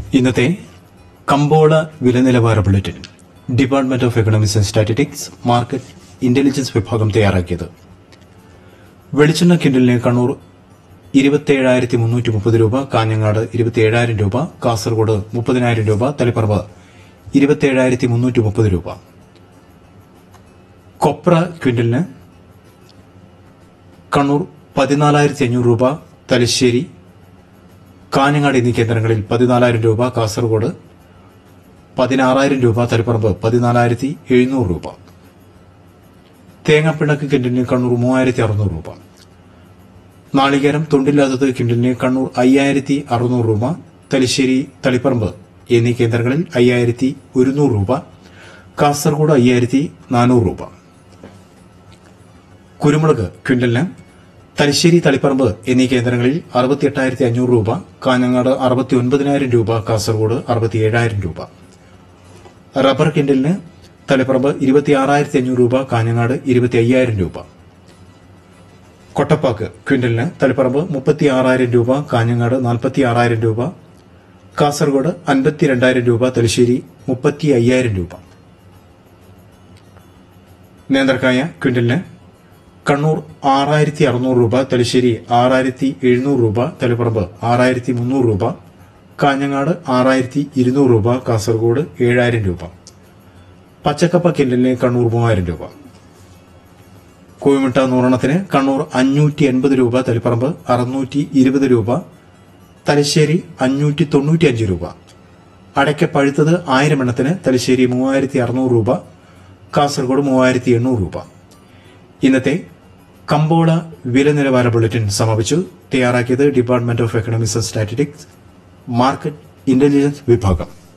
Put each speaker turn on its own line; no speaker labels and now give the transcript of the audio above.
ഇന്നത്തെ കമ്പോള വില നിലവാര bulletin department of economics and statistics market intelligence വിഭാഗം തയ്യാറാക്കിയത് വെളിച്ചെണ്ണ കിൻഡലിന് കണ്ണൂർ ഇരുപത്തിയേഴായിരത്തി മുന്നൂറ്റി മുപ്പത് രൂപ കാഞ്ഞങ്ങാട് ഇരുപത്തിയേഴായിരം രൂപ കാസർഗോഡ് മുപ്പതിനായിരം രൂപ തളിപ്പറമ്പ് ഇരുപത്തിയേഴായിരത്തി മുന്നൂറ്റി മുപ്പത് രൂപ കൊപ്ര ക്വിന്റലിന് കണ്ണൂർ പതിനാലായിരത്തി അഞ്ഞൂറ് രൂപ തലശ്ശേരി കാഞ്ഞങ്ങാട് എന്നീ കേന്ദ്രങ്ങളിൽ പതിനാലായിരം രൂപ കാസർഗോഡ് പതിനാറായിരം രൂപ തലപ്പറമ്പ് പതിനാലായിരത്തി എഴുന്നൂറ് രൂപ തേങ്ങാപ്പിണ്ണക്ക് കിൻഡലിന് കണ്ണൂർ മൂവായിരത്തി അറുന്നൂറ് രൂപ നാളികേരം തൊണ്ടില്ലാത്തത് കിൻഡലിന് കണ്ണൂർ അയ്യായിരത്തി അറുന്നൂറ് രൂപ തലശ്ശേരി തളിപ്പറമ്പ് എന്നീ കേന്ദ്രങ്ങളിൽ അയ്യായിരത്തി ഒരുന്നൂറ് രൂപ കാസർഗോഡ് അയ്യായിരത്തി നാനൂറ് രൂപ കുരുമുളക് ക്വിന്റലിന് തലശ്ശേരി തളിപ്പറമ്പ് എന്നീ കേന്ദ്രങ്ങളിൽ അറുപത്തി എട്ടായിരത്തി അഞ്ഞൂറ് രൂപ കാഞ്ഞങ്ങാട് അറുപത്തി ഒൻപതിനായിരം രൂപ കാസർഗോഡ് അറുപത്തിയേഴായിരം രൂപ റബ്ബർ കിൻഡലിന് തളിപ്പറമ്പ് ഇരുപത്തിയാറായിരത്തി അഞ്ഞൂറ് രൂപ കാഞ്ഞങ്ങാട് ഇരുപത്തി അയ്യായിരം രൂപ കൊട്ടപ്പാക്ക് ക്വിന്റലിന് തളിപ്പറമ്പ് മുപ്പത്തി ആറായിരം രൂപ കാഞ്ഞങ്ങാട് നാൽപ്പത്തി ആറായിരം രൂപ കാസർഗോഡ് അൻപത്തിരണ്ടായിരം രൂപ തലശ്ശേരി മുപ്പത്തി അയ്യായിരം രൂപ നേന്ത്രക്കായ ക്വിന്റലിന് കണ്ണൂർ ആറായിരത്തി അറുന്നൂറ് രൂപ തലശ്ശേരി ആറായിരത്തി എഴുന്നൂറ് രൂപ തലപ്പറമ്പ് ആറായിരത്തി മുന്നൂറ് രൂപ കാഞ്ഞങ്ങാട് ആറായിരത്തി ഇരുന്നൂറ് രൂപ കാസർഗോഡ് ഏഴായിരം രൂപ പച്ചക്കപ്പ കിൻഡലിന് കണ്ണൂർ മൂവായിരം രൂപ കോഴിമുട്ട നൂറെണ്ണത്തിന് കണ്ണൂർ അഞ്ഞൂറ്റി എൺപത് രൂപ തളിപ്പറമ്പ് അറുന്നൂറ്റി ഇരുപത് രൂപ തലശ്ശേരി അഞ്ഞൂറ്റി തൊണ്ണൂറ്റിയഞ്ച് രൂപ അടയ്ക്ക പഴുത്തത് ആയിരം എണ്ണത്തിന് തലശ്ശേരി മൂവായിരത്തി അറുന്നൂറ് രൂപ കാസർഗോഡ് മൂവായിരത്തി എണ്ണൂറ് രൂപ ഇന്നത്തെ കമ്പോള വില നിലവാര ബുള്ളറ്റിൻ സമാപിച്ചു തയ്യാറാക്കിയത് department of economics and statistics market intelligence വിഭാഗം